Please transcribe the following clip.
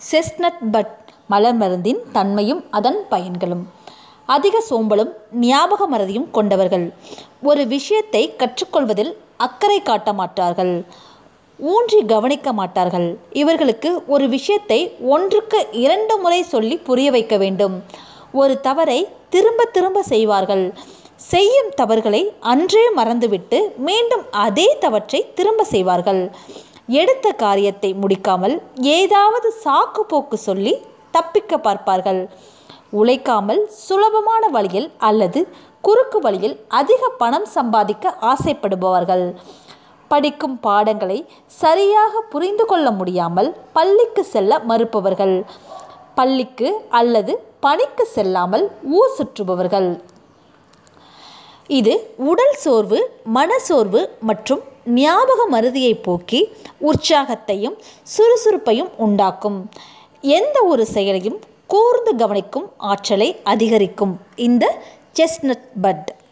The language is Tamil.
செஸ்னட் பட் மலர் மருந்தின் தன்மையும் அதன் பயன்களும் அதிக சோம்பலும் ஞாபக மறதியும் கொண்டவர்கள் ஒரு விஷயத்தை கற்றுக்கொள்வதில் அக்கறை காட்ட மாட்டார்கள் ஊன்றி கவனிக்க மாட்டார்கள் இவர்களுக்கு ஒரு விஷயத்தை ஒன்றுக்கு இரண்டு முறை சொல்லி புரிய வைக்க வேண்டும் ஒரு தவறை திரும்ப திரும்ப செய்வார்கள் செய்யும் தவறுகளை அன்றே மறந்துவிட்டு மீண்டும் அதே தவற்றை திரும்ப செய்வார்கள் எடுத்த காரியத்தை முடிக்காமல் ஏதாவது சாக்கு போக்கு சொல்லி தப்பிக்க பார்ப்பார்கள் உழைக்காமல் சுலபமான வழியில் அல்லது குறுக்கு வழியில் அதிக பணம் சம்பாதிக்க ஆசைப்படுபவர்கள் படிக்கும் பாடங்களை சரியாக புரிந்து கொள்ள முடியாமல் பள்ளிக்கு செல்ல மறுப்பவர்கள் பள்ளிக்கு அல்லது பணிக்கு செல்லாமல் ஊர் சுற்றுபவர்கள் இது உடல் சோர்வு மனசோர்வு மற்றும் ஞாபக மருதியை போக்கி உற்சாகத்தையும் சுறுசுறுப்பையும் உண்டாக்கும் எந்த ஒரு செயலையும் கூர்ந்து கவனிக்கும் ஆற்றலை அதிகரிக்கும் இந்த செஸ்னட் பட்